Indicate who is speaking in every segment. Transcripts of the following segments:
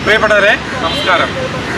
Speaker 1: പ്രിയപ്പെട്ടവരെ നമസ്കാരം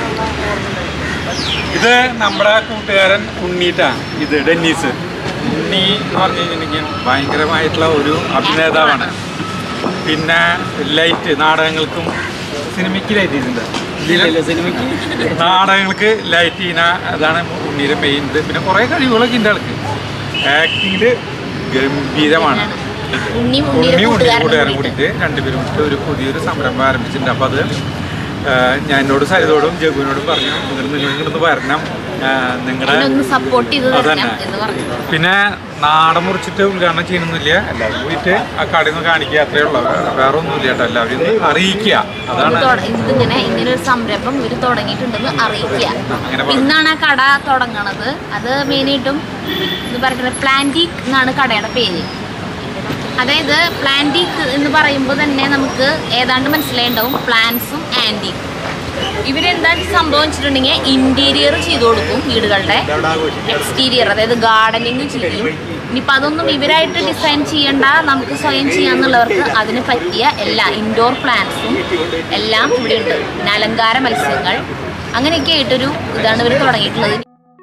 Speaker 1: ഇത് നമ്മുടെ കൂട്ടുകാരൻ ഉണ്ണീട്ടാണ് ഇത് ഡെന്നീസ് ഉണ്ണി എന്ന് പറഞ്ഞു കഴിഞ്ഞിട്ടുണ്ടെങ്കിൽ ഭയങ്കരമായിട്ടുള്ള ഒരു അഭിനേതാവാണ് പിന്നെ ലൈറ്റ് നാടകങ്ങൾക്കും സിനിമയ്ക്ക് ലൈറ്റ് ചെയ്തിട്ടുണ്ട് നാടകങ്ങൾക്ക് ലൈറ്റ് ചെയ്യുന്ന അതാണ് ഉണ്ണിയുടെ മെയിൻ ഇത് പിന്നെ കുറേ കഴിവുകളൊക്കെ ഉണ്ട് ആൾക്ക് ആക്ടിങ്ങിൽ ഗംഭീരമാണ്
Speaker 2: ഉണ്ണി
Speaker 1: ഉണ്ണി
Speaker 2: ഉണ്ണിയുടെ
Speaker 1: ഉണ്ണി
Speaker 2: കൂട്ടുകാരനും
Speaker 1: കൂട്ടുകാരൻ
Speaker 2: കൂടിയിട്ട്.
Speaker 1: കൂടിയിട്ട് രണ്ടുപേരും കൂടിയിട്ട് ഒരു പുതിയൊരു സംരംഭം ആരംഭിച്ചിട്ടുണ്ട് അപ്പോൾ അത് ആ, ഞാൻ എന്നോട് സരിതോടും ജഗുവിനോടും പറഞ്ഞു നിങ്ങൾ നിങ്ങൾ ഇങ്ങോട്ട് വരണം നിങ്ങളുടെ
Speaker 2: അതിനൊന്ന് സപ്പോർട്ട് ചെയ്ത് തരണം
Speaker 1: അതന്നെ.
Speaker 2: എന്ന് പറഞ്ഞു
Speaker 1: പിന്നെ നാടൻ മുറിച്ചിട്ട് ഉദ്ഘാടനം ചെയ്യണമെന്നില്ല എല്ലാവരും കൂടിയിട്ട് ആ കടയിൽ നിന്ന് കാണിക്കുക അത്രയേ ഉള്ളൂ വേറെ- വേറെ ഒന്നുമില്ല കേട്ടോ എല്ലാവരും ഒന്ന് അറിയിക്കുക അതാണ്
Speaker 2: ഇത് തുട- ഇതിങ്ങനെ ഇങ്ങനെ ഒരു സംരംഭം ഇവർ തുടങ്ങിയിട്ടുണ്ടെന്ന് അറിയിക്കുക
Speaker 1: അങ്ങനെ
Speaker 2: അപ്പൊ ഇന്നാണ് ആ കട തുടങ്ങണത് അത് മെയിനായിട്ടും ഇത് പറയുന്നത് പ്ലാന്റീക് എന്നാണ് കടയുടെ പേര് അതായത് പ്ലാന്റീക് എന്ന് പറയുമ്പോൾ തന്നെ നമുക്ക് ഏതാണ്ട് മനസ്സിലായിണ്ടാവും പ്ലാന്റ്സും ആൻറ്റീക് ഇവരെന്താ സംഭവം വെച്ചിട്ടുണ്ടെങ്കിൽ ഇന്റീരിയർ ചെയ്തു കൊടുക്കും വീടുകളുടെ എക്സ്റ്റീരിയർ അതായത് ഗാർഡനിങ് ചെയ്യും ഇനിയിപ്പോൾ അതൊന്നും ഇവരായിട്ട് ഡിസൈൻ ചെയ്യണ്ട നമുക്ക് സ്വയം ചെയ്യാന്നുള്ളവർക്ക് അതിന് പറ്റിയ എല്ലാ ഇൻഡോർ പ്ലാന്റ്സും എല്ലാം ഇവിടെ ഉണ്ട് പിന്നെ അലങ്കാര മത്സ്യങ്ങൾ അങ്ങനെയൊക്കെ ആയിട്ടൊരു ഇതാണ് ഇവർ തുടങ്ങിയിട്ടുള്ളത്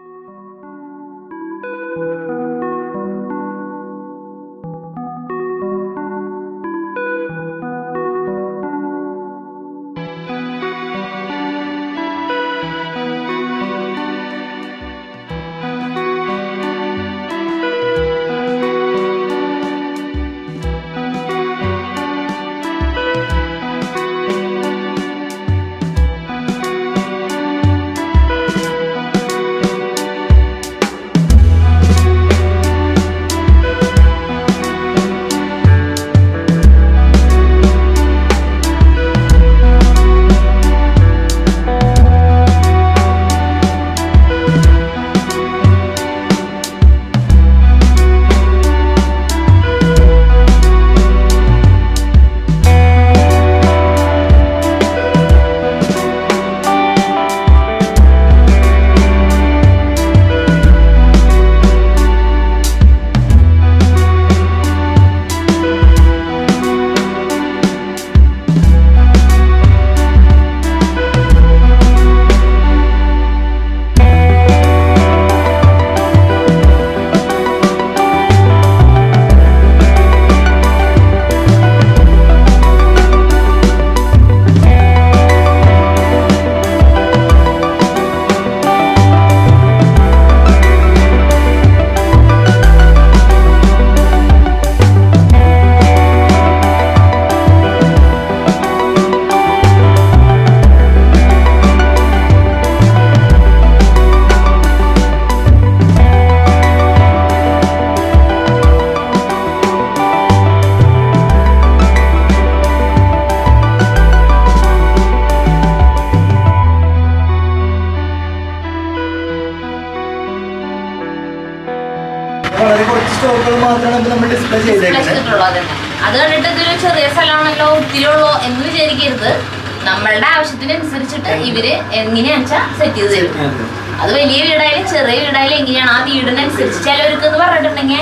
Speaker 3: വളരെ കുറച്ച് സ്റ്റോക്കുകൾ മാത്രമാണ് നമ്മൾ ഡിസ്പ്ലേ ചെയ്തേക്കുന്നത്
Speaker 2: വെച്ചിട്ടുള്ളൂ അതന്നെ അത് കണ്ടിട്ട് ഇതൊരു ചെറിയ സ്ഥലമാണല്ലോ ഒത്തിരി ഉള്ളോ എന്ന് വിചാരിക്കരുത് നമ്മളുടെ ആവശ്യത്തിനനുസരിച്ചിട്ട് ഇവര് എങ്ങനെയാണെന്ന് വെച്ചാൽ സെറ്റ് ചെയ്ത് തരും അത് വലിയ വീടായാലും ചെറിയ വീടായാലും എങ്ങനെയാണ് ആ വീടിനനുസരിച്ച് ചിലവർക്ക് എന്ന് പറഞ്ഞിട്ടുണ്ടെങ്കിൽ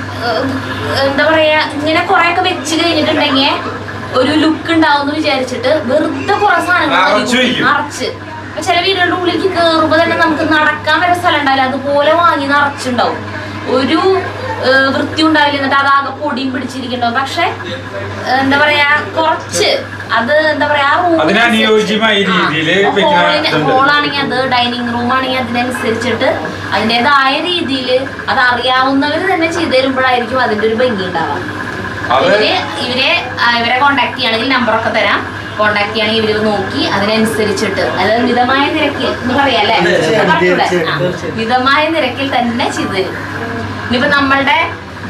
Speaker 2: എന്താ പറയാ ഇങ്ങനെ കുറെ ഒക്കെ വെച്ച് കഴിഞ്ഞിട്ടുണ്ടെങ്കിൽ ഒരു ലുക്ക് ഉണ്ടാവും എന്ന് വിചാരിച്ചിട്ട് വെറുതെ കുറെ സാധനങ്ങൾ
Speaker 1: നിറച്ച്
Speaker 2: വാങ്ങി
Speaker 1: വെക്കും.
Speaker 2: നിറച്ച് അപ്പൊ ചില വീടുകളുടെ ഉള്ളിലേക്ക് കയറുമ്പോ തന്നെ നമുക്ക് നടക്കാൻ വരെ സ്ഥലം ഉണ്ടാവില്ല അതുപോലെ വാങ്ങി നിറച്ചുണ്ടാവും ഒരു ഏഹ്, വൃത്തി ഉണ്ടാവില്ല എന്നിട്ട് അതാകെ പൊടിയും പിടിച്ചിരിക്കണ്ടാവും പക്ഷെ ഏഹ്, എന്താ പറയാ കുറച്ച് അത് എന്താ പറയാ ആ room
Speaker 1: അതിന് അനുയോജ്യമായ രീതിയില്
Speaker 2: ആ,
Speaker 1: വെക്കുന്ന
Speaker 2: hall-ന്-
Speaker 1: ഇതുണ്ട്.
Speaker 2: hall-ആണെങ്കിൽ അത് ഡൈനിങ് റൂം ആണെങ്കിൽ അതിനനുസരിച്ചിട്ട് അതിൻ്റെതായ രീതിയിൽ അത് അറിയാവുന്നവർ തന്നെ ചെയ്തു തരുമ്പോഴായിരിക്കും അതിന്റെ ഒരു ഭംഗി ഉണ്ടാവാം
Speaker 1: അത്
Speaker 2: ഇവര് ഇവരെ ആ, ഇവരെ കോണ്ടാക്ട് ചെയ്യുകയാണെങ്കിൽ നമ്പറൊക്കെ തരാം കോണ്ടാക്ട് ചെയ്യുകയാണെങ്കിൽ ഇവര് നോക്കി അതിനനുസരിച്ചിട്ട് അത് മിതമായ നിരക്കിൽ എന്ന് പറയാല്ലേ
Speaker 3: അതെ, അതെ,
Speaker 2: പറഞ്ഞൂടെ?
Speaker 3: തീർച്ചയായും,
Speaker 2: ആ,
Speaker 3: തീർച്ചയായും.
Speaker 2: മിതമായ നിരക്കിൽ തന്നെ ചെയ്തു തരും ഇനിയിപ്പോ നമ്മളുടെ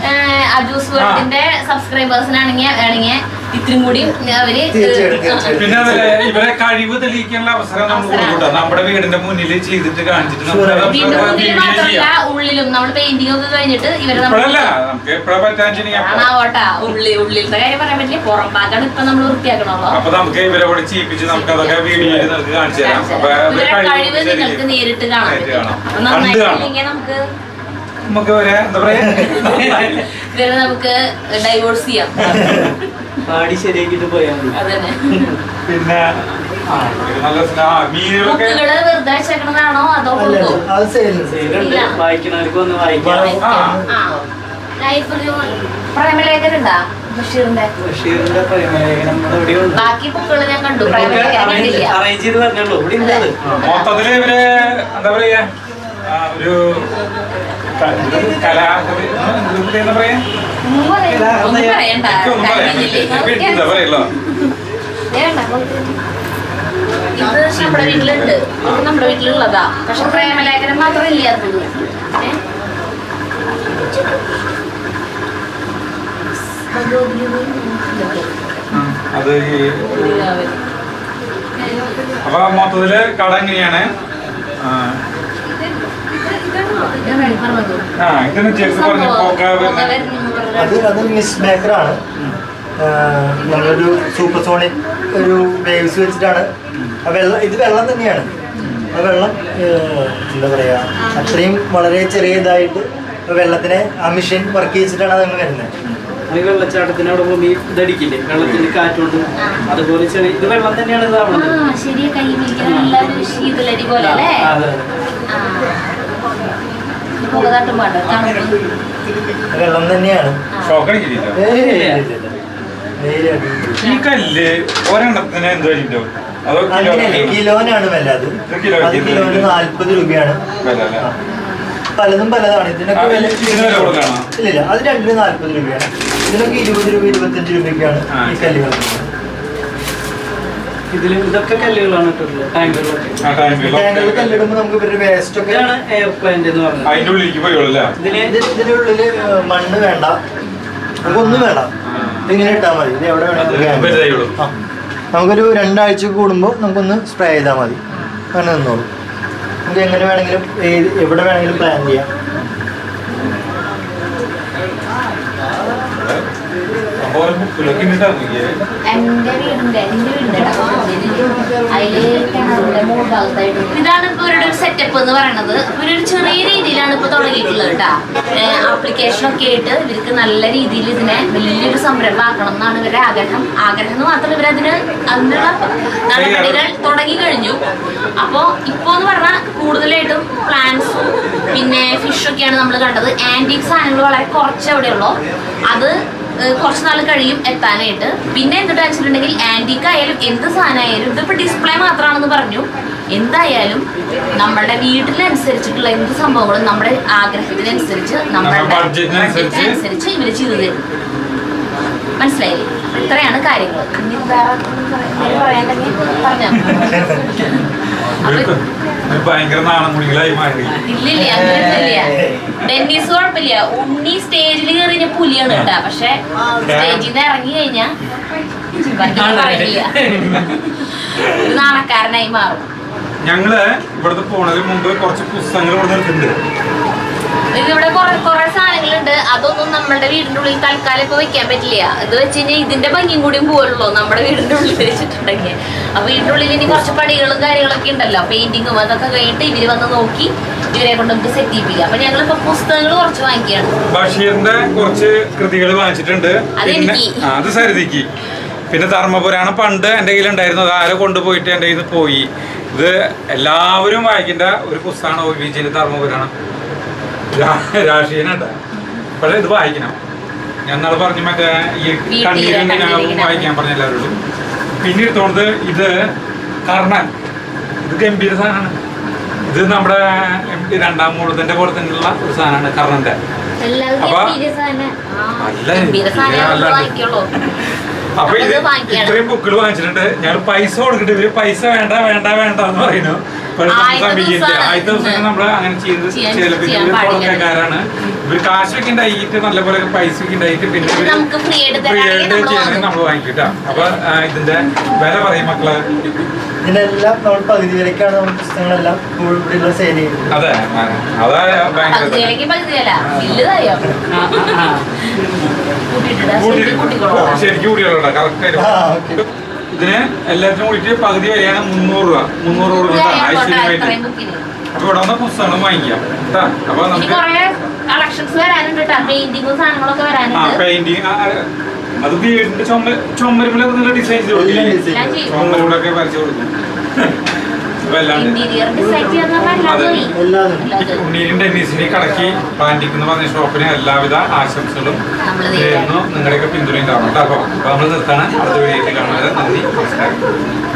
Speaker 2: അജൂസ് വേൾഡിന്റെ സബ്സ്ക്രൈബേഴ്സിനാണെങ്കിൽ വേണമെങ്കിൽ ഇത്തിരി കൂടി അവര്
Speaker 3: തീർച്ചയായിട്ടും, തീർച്ചയായിട്ടും.
Speaker 1: പിന്നെ അതല്ല, ഇവരെ കഴിവ് തെളിയിക്കാനുള്ള അവസരം നമ്മൾ
Speaker 2: അവസരം.
Speaker 1: കൊടുക്കും നമ്മുടെ വീടിന്റെ മുന്നിൽ ചെയ്തിട്ട് കാണിച്ചിട്ട് നമുക്ക് അത്
Speaker 2: വീണ്ടും
Speaker 1: നമുക്ക്
Speaker 2: മുന്നിൽ
Speaker 1: video
Speaker 2: മാത്രമല്ല
Speaker 1: ചെയ്യാം
Speaker 2: ഉള്ളിലും നമ്മൾ പെയിന്റിംഗ് ഒക്കെ കഴിഞ്ഞിട്ട് ഇവര്
Speaker 1: ഇപ്പോഴല്ല നമുക്ക് എപ്പോഴാ പറ്റാൻ
Speaker 2: കാണാവോട്ടാ ഉള്ളി ഉള്ളിലത്തെ കാര്യം പറയാൻ പറ്റില്ല പുറം ഭാഗമാണ് ഇപ്പൊ നമ്മൾ വൃത്തിയാക്കണല്ലോ
Speaker 1: അപ്പൊ നമുക്ക് ഇവരെ കൂടെ ചെയ്യിപ്പിച്ച് നമുക്ക് അതൊക്കെ വീഡിയോയിൽ നമുക്ക് കാണിച്ചു തരാം അപ്പൊ ഇവരെ
Speaker 2: ഇവരുടെ കഴിവ്
Speaker 1: കഴിവ്
Speaker 2: നിങ്ങൾക്ക്
Speaker 1: ശരിക്കും
Speaker 2: നേരിട്ട് കാണാൻ
Speaker 1: നേരിട്ട്
Speaker 2: പറ്റും
Speaker 1: കാണാം.
Speaker 2: അപ്പൊ
Speaker 1: കണ്ട് കാണാം.
Speaker 2: നന്നായിട്ടില്ലെങ്കിൽ നമുക്ക്
Speaker 1: നമുക്ക് ഇവരെ എന്താ പറയാ
Speaker 2: ഇവരെ നമുക്ക് ഡൈവോഴ്സ് ചെയ്യാം
Speaker 4: പാടി ശരിയാക്കിയിട്ട് പോയാൽ മതി
Speaker 2: അതന്നെ
Speaker 1: പിന്നെ ആ, ഇത് നല്ല സ്നാ- മീനുകളൊക്കെ
Speaker 2: ബുക്കുകള് വെറുതെ വെച്ചേക്കണതാണോ അതോ
Speaker 3: അല്ല
Speaker 2: കൊടുക്കോ
Speaker 3: അത് സെയിലുണ്ട്
Speaker 4: സൈലുണ്ട്
Speaker 2: ഇല്ല.
Speaker 4: വായിക്കണവർക്ക് ഒന്ന് വായിക്കാം
Speaker 1: ആ.
Speaker 2: ആ ലൈഫില് പ്രേമലേഖനുണ്ടാ ബഷീറിന്റെ
Speaker 4: ബഷീറിന്റെ പ്രേമലേഖനം ഇവിടെ ഉണ്ട്
Speaker 2: ബാക്കി ബുക്കുകൾ ഞാൻ കണ്ടു പ്രേമലേഖനം കണ്ടില്ല
Speaker 4: അറേഞ്ച് ചെയ്ത് പറഞ്ഞുള്ളൂ ഇവിടെ ഉണ്ട് അത്.
Speaker 1: മൊത്തത്തില് ഇവര് എന്താ പറയാ ആ, ഒരു ക- ഇത് കലാകൃതി ഇത് എന്താ പറയാ
Speaker 2: ഒന്നും പറയണ്ട. ഒന്നും പറയണ്ട
Speaker 1: എനിക്കൊന്നും പറയാൻ
Speaker 2: കഴിഞ്ഞില്ലേ?
Speaker 1: പറ്റില്ല. എന്താ പറയല്ലോ
Speaker 2: വേണ്ട, നമുക്ക് ഇത് നമ്മുടെ വീട്ടിലുണ്ട് ഇത് നമ്മുടെ വീട്ടിലുള്ളതാ പക്ഷെ പ്രേമലേഖനം മാത്രം ഇല്ലാത്തത് ഏ?
Speaker 1: അത് ഈ അപ്പൊ മൊത്തത്തില് കട എങ്ങനെയാണ് ആ, ആ ഇതിന് ചേർത്ത് പറഞ്ഞു പോകാവ്
Speaker 3: അത് അത് മിസ് മേക്കറാണ് നമ്മളൊരു സൂപ്പർ സോണിക് ഒരു വേവ്സ് വെച്ചിട്ടാണ് ആ വെള്ളം ഇത് വെള്ളം തന്നെയാണ് ആ വെള്ളം ഏഹ്, എന്താ പറയുക അത്രയും വളരെ ചെറിയ ഇതായിട്ട് ആ വെള്ളത്തിനെ ആ മെഷീൻ വർക്ക് ചെയ്തിട്ടാണ് അതങ്ങ് വരുന്നത്
Speaker 4: ഈ വെള്ളച്ചാട്ടത്തിന് അവിടെ പോകുമ്പോൾ ഈ ഇതടിക്കില്ലേ വെള്ളത്തിന്റെ കാറ്റുകൊണ്ട് അതുപോലെ ചെറിയ ഇത് വെള്ളം തന്നെയാണ്
Speaker 2: ആ
Speaker 4: ഇതാവണത്
Speaker 2: ശരിയാ കൈ പിടിക്കാൻ നല്ലൊരു ശീതലരി പോലെ അല്ലേ
Speaker 4: ആ, അതെ അതെ.
Speaker 2: ആ പുക തട്ടും പാട്ട് തണുപ്പ്
Speaker 3: ആ വെള്ളം തന്നെയാണ്
Speaker 1: ഷോക്ക് അടിക്കില്ല
Speaker 3: ഏയ് ഇല്ല, ഇല്ല, ഇല്ല. നേരെ അടിപൊളി.
Speaker 1: ഈ കല്ല് ഒരെണ്ണത്തിന് എന്ത് കഴിഞ്ഞോ അതോ കിലോ
Speaker 3: അങ്ങനെയല്ല കിലോനാണ് വില അത്
Speaker 1: ഇത് കിലോ
Speaker 3: അത് കിലോന് നാല്പത് രൂപയാണ്
Speaker 1: വില അല്ലേ?
Speaker 3: ആ. പലതും പലതാണ് ഇതിനൊക്കെ
Speaker 1: ആ,
Speaker 3: വില
Speaker 1: ഇതിന് വില കൂടുതലാണോ?
Speaker 3: ഇല്ലില്ല അത് രണ്ടിന് നാല്പത് രൂപയാണ് ഇതിനൊക്കെ ഇരുപത് രൂപ ഇരുപത്തഞ്ച് രൂപയ്ക്കാണ്
Speaker 1: ആ.
Speaker 3: ഈ കല്ലുകൾ
Speaker 4: ഇതില് ഇതൊക്കെ കല്ലുകളാണ് ഇട്ടിട്ടുള്ളത് ടാങ്കുകളൊക്കെ
Speaker 1: ആ ടൈമിൽ
Speaker 3: ടാങ്കുകൾ കല്ലിടുമ്പോൾ നമുക്ക് ഇവരുടെ വേസ്റ്റ് ഒക്കെ
Speaker 4: ഇതാണ് എയർ പ്ലാന്റ് എന്ന് പറഞ്ഞത്
Speaker 1: അതിന്റെ ഉള്ളിലേക്ക് പോയുള്ളൂ
Speaker 4: ഇതിന്
Speaker 3: ഇത് ഇതിനുള്ളില് മണ്ണ് വേണ്ട നമുക്കൊന്നും വേണ്ട ഇതിങ്ങനെ ഇട്ടാൽ മതി ഇത് എവിടെ
Speaker 1: അത്
Speaker 3: വേണമെങ്കിലും
Speaker 1: വലുതായുള്ളൂ.
Speaker 3: ആ. നമുക്കൊരു രണ്ടാഴ്ച കൂടുമ്പോൾ നമുക്കൊന്ന് സ്പ്രേ ചെയ്താൽ മതി അങ്ങനെ നിന്നോളൂ നമുക്ക് എങ്ങനെ വേണമെങ്കിലും ഏത് എവിടെ വേണമെങ്കിലും പ്ലാൻ ചെയ്യാം
Speaker 1: അപ്പൊ ഒരു ബുക്കിലൊക്കെ ഇട്ടിട്ടാ
Speaker 2: എന്റെ വീടിന്റെ എന്റെ വീടിന്റെ അതില് കിണറിന്റെ മുകൾ ഭാഗത്തായിട്ട് ഇതാണ് ഇപ്പൊ ഇവരുടെ ഒരു സെറ്റപ്പ് എന്ന് പറയുന്നത് ഇവരൊരു ചെറിയ രീതിയിലാണ് ഇപ്പൊ തുടങ്ങിയിട്ടുള്ളത് കേട്ടാ ആപ്ലിക്കേഷൻ ഒക്കെ ആയിട്ട് ഇവർക്ക് നല്ല രീതിയിൽ ഇതിനെ വലിയൊരു സംരംഭം ആക്കണം എന്നാണ് ഇവരുടെ ആഗ്രഹം ആഗ്രഹം എന്ന് മാത്രം ഇവരതിന് അതിനുള്ള നടപടികൾ തുടങ്ങി കഴിഞ്ഞു അപ്പോ ഇപ്പോ എന്ന് പറഞ്ഞാൽ കൂടുതലായിട്ടും പ്ലാന്റ്സും പിന്നെ ഫിഷൊക്കെയാണ് നമ്മൾ കണ്ടത് ആന്റിക് സാധനങ്ങൾ വളരെ കുറച്ച് എവിടെയുള്ളൂ അത് ഏഹ് കുറച്ച് നാൾ കഴിയും എത്താനായിട്ട് പിന്നെ എന്തിട്ട് വെച്ചിട്ടുണ്ടെങ്കിൽ ആന്റിക് ആയാലും എന്ത് സാധനമായാലും ഇതിപ്പോ ഡിസ്പ്ലേ മാത്രമാണെന്ന് പറഞ്ഞു എന്തായാലും നമ്മുടെ വീട്ടിനനുസരിച്ചിട്ടുള്ള എന്ത് സംഭവങ്ങളും നമ്മുടെ ആഗ്രഹത്തിനനുസരിച്ച് നമ്മുടെ
Speaker 1: നമ്മുടെ ബഡ്ജറ്റിനനുസരിച്ച്
Speaker 2: ബഡ്ജറ്റിനനുസരിച്ച് ഇവര് ചെയ്തു തരും മനസ്സിലായില്ലേ അപ്പൊ ഇത്രയാണ് കാര്യങ്ങൾ ഇനി വേറെ എന്തെങ്കിലും പറയാനുണ്ടെങ്കിൽ പറഞ്ഞോ അപ്പൊ
Speaker 1: ഒരു ഭയങ്കര നാണം കുടികളായി മാറി
Speaker 2: ഇല്ലില്ല അങ്ങനെയൊന്നുമില്ല ഡെന്നീസ് കുഴപ്പമില്ല ഉണ്ണി സ്റ്റേജിൽ കയറി കഴിഞ്ഞാൽ പുലിയാണ് കേട്ടാ പക്ഷെ സ്റ്റേജിൽ നിന്ന് ഇറങ്ങി കഴിഞ്ഞാ ബാക്കി പറയില്ല ഒരു നാണക്കാരനായി മാറും
Speaker 1: ഞങ്ങള് ഇവിടുത്തെ പോണതിന് മുമ്പ് കുറച്ച് പുസ്തകങ്ങൾ ഇവിടെ നിർത്തുന്നുണ്ട്
Speaker 2: ഇതിവിടെ കുറെ കുറെ സാധനങ്ങളുണ്ട് അതൊന്നും നമ്മുടെ വീടിന്റെ ഉള്ളിൽ തൽക്കാലം ഇപ്പൊ വെക്കാൻ പറ്റില്ല ഇത് വെച്ച് കഴിഞ്ഞാൽ ഇതിന്റെ ഭംഗിയും കൂടിയും പോവുള്ളൂ നമ്മുടെ വീടിന്റെ ഉള്ളിൽ വെച്ചിട്ടുണ്ടെങ്കിൽ അപ്പൊ വീടിന്റെ ഉള്ളിൽ ഇനി കുറച്ച് പണികളും കാര്യങ്ങളൊക്കെ ഉണ്ടല്ലോ പെയിന്റിങ്ങും അതൊക്കെ കഴിഞ്ഞിട്ട് ഇവര് വന്ന് നോക്കി ഇവരെ കൊണ്ട് നമുക്ക് സെറ്റ് ചെയ്യിപ്പിക്കാം അപ്പൊ ഞങ്ങളിപ്പോ പുസ്തകങ്ങൾ കുറച്ച് വാങ്ങിക്കുകയാണ്
Speaker 1: ബഷീറിന്റെ കുറച്ച് കൃതികൾ വാങ്ങിച്ചിട്ടുണ്ട് പിന്നെ
Speaker 2: അതെനിക്ക്.
Speaker 1: ആ, അത് സരിതിക്ക് പിന്നെ ധർമ്മപുരാണം പണ്ട് എൻ്റെ കയ്യിലുണ്ടായിരുന്നത് ആരോ കൊണ്ടുപോയിട്ട് എൻ്റെ കയ്യിൽ നിന്ന് പോയി ഇത് എല്ലാവരും വായിക്കേണ്ട ഒരു പുസ്തകമാണ് ഒ വിജയൻ്റെ ധർമ്മപുരാണം രാ- രാഷ്ട്രീയനുണ്ട് പക്ഷേ ഇത് വായിക്കണം ഞാൻ നാളെ പറഞ്ഞു മറ്റേ ഈ
Speaker 2: വീട്ടിലെ
Speaker 1: കണ്ണീരിന് ഞങ്ങൾ
Speaker 2: കണ്ണീരിങ്ങനെ.
Speaker 1: വായിക്കാൻ പറഞ്ഞ എല്ലാവരോടും പിന്നെ എടുത്തോണ്ട് ഇത് കർണൻ ഇത് ഗംഭീര സാധനമാണ് ഇത് നമ്മുടെ എം പി രണ്ടാം മൂലത്തിന്റെ പോലെ തന്നെയുള്ള ഒരു സാധനമാണ് കർണന്റെ
Speaker 2: എല്ലാവരും
Speaker 1: അപ്പൊ-
Speaker 2: ഗംഭീര സാധനം. ആ,
Speaker 1: നല്ല
Speaker 2: ഗംഭീര സാധനം
Speaker 1: ഗംഭീര
Speaker 2: നമ്മള്
Speaker 1: അല്ലാണ്ട്.
Speaker 2: വാങ്ങിക്കുള്ളൂ
Speaker 1: അപ്പൊ ഇത്
Speaker 2: അത് വാങ്ങിക്കണം.
Speaker 1: ഇത്രയും ബുക്കുകൾ വാങ്ങിച്ചിട്ടുണ്ട് ഞങ്ങൾ പൈസ കൊടുത്തിട്ട് ഇവര് പൈസ വേണ്ട വേണ്ട വേണ്ട എന്ന് പറയുന്നു പക്ഷെ നമ്മൾ
Speaker 2: ആദ്യത്തെ
Speaker 1: സമീപിക്കില്ല
Speaker 2: ദിവസമാണ്.
Speaker 1: ആദ്യത്തെ ദിവസം നമ്മൾ അങ്ങനെ ചെയ്ത്
Speaker 2: ചെയ്യാൻ-
Speaker 1: ചിലപ്പോൾ
Speaker 2: ചെയ്യാൻ
Speaker 1: ഇവര്
Speaker 2: പാടില്ല.
Speaker 1: തുടക്കക്കാരാണ് ഇവര് കാശൊക്കെ ഉണ്ടായിട്ട് നല്ലപോലെ പൈസ ഒക്കെ ഉണ്ടായിട്ട് പിന്നെ
Speaker 2: ഇത്
Speaker 1: ഇവര്
Speaker 2: നമുക്ക് free ആയിട്ട്
Speaker 1: free
Speaker 2: തരാണെങ്കിൽ
Speaker 1: ആയിട്ട്
Speaker 2: നമ്മള്
Speaker 1: ചെയ്യണമെങ്കിൽ
Speaker 2: വാങ്ങും.
Speaker 1: നമ്മൾ വാങ്ങിക്കിട്ടാ അപ്പൊ ആ, ഇതിന്റെ വില പറയും മക്കള്
Speaker 3: ഇതിനെല്ലാം നമ്മൾ പകുതി വിലക്കാണ് നമ്മൾ പുസ്തകങ്ങളെല്ലാം ഇവിടെ സെയിൽ ചെയ്യുന്നത്
Speaker 1: അതെ ആ, അതാ ഭയങ്കര ഇത്.
Speaker 2: പകുതിയിലേക്ക് പകുതിയല്ല വലുതായോ
Speaker 4: ആ, ആ, ആ.
Speaker 2: കൂട്ടിയിട്ടിടാ
Speaker 1: കൂട്ടി-
Speaker 2: ശരിക്കും കൂട്ടിക്കോളാം
Speaker 1: ശരിക്കും കൂടിയുള്ളൂ കറക്റ്റ്
Speaker 3: ആ, okay.
Speaker 1: ഇതിന് എല്ലാത്തിനും കൂടിയിട്ട് പകുതി വിലയാണ് മുന്നൂറ് രൂപ മുന്നൂറ് രൂപ കൊടുക്കണം ഐശ്വര്യം വേണ്ടി
Speaker 2: ഇത്രയും ബുക്കിന്
Speaker 1: അപ്പൊ ഇവിടെ വന്ന പുസ്തകങ്ങളും വാങ്ങിക്കാം കേട്ടാ അപ്പൊ
Speaker 2: ഇനി
Speaker 1: നമുക്ക്
Speaker 2: കൊറേ കളക്ഷൻസ് വരാനുണ്ട് കേട്ടോ പെയിന്റിങ്ങും സാധനങ്ങളൊക്കെ
Speaker 1: ആ
Speaker 2: വരാനുണ്ട്
Speaker 1: പെയിന്റിങ് അത് വീടിന്റെ ചുമ ചുമരുമ്പിലൊക്കെ നല്ല ഡിസൈൻ ചെയ്ത്
Speaker 3: എല്ലാം
Speaker 1: കൊടുക്കില്ലേ?
Speaker 3: design.
Speaker 2: ഞാൻ ചെയ്തു
Speaker 1: ചുമരിലൂടെയൊക്കെ വരച്ചു കൊടുക്കും അപ്പൊ എല്ലാണ്ട്
Speaker 2: ഇന്റീരിയർ ഡിസൈൻ ചെയ്യാന്ന് പറഞ്ഞാൽ
Speaker 1: അതെ.
Speaker 2: പോയി
Speaker 3: എല്ലാതും
Speaker 2: അല്ലാതെ
Speaker 1: ഉണ്ണീരിന്റെ ടെന്നീസിന്റെ കടക്കി പാൻറ്റിക് എന്ന് പറഞ്ഞ ഷോപ്പിന് എല്ലാവിധ ആശംസകളും
Speaker 2: നമ്മള്
Speaker 1: നേരുന്നു നിങ്ങളുടെയൊക്കെ പിന്തുണയും കാണാം കേട്ടോ അപ്പൊ നമ്മൾ നിർത്താണ് അടുത്ത വീഡിയോയിൽ കാണാതെ നന്ദി നമസ്കാരം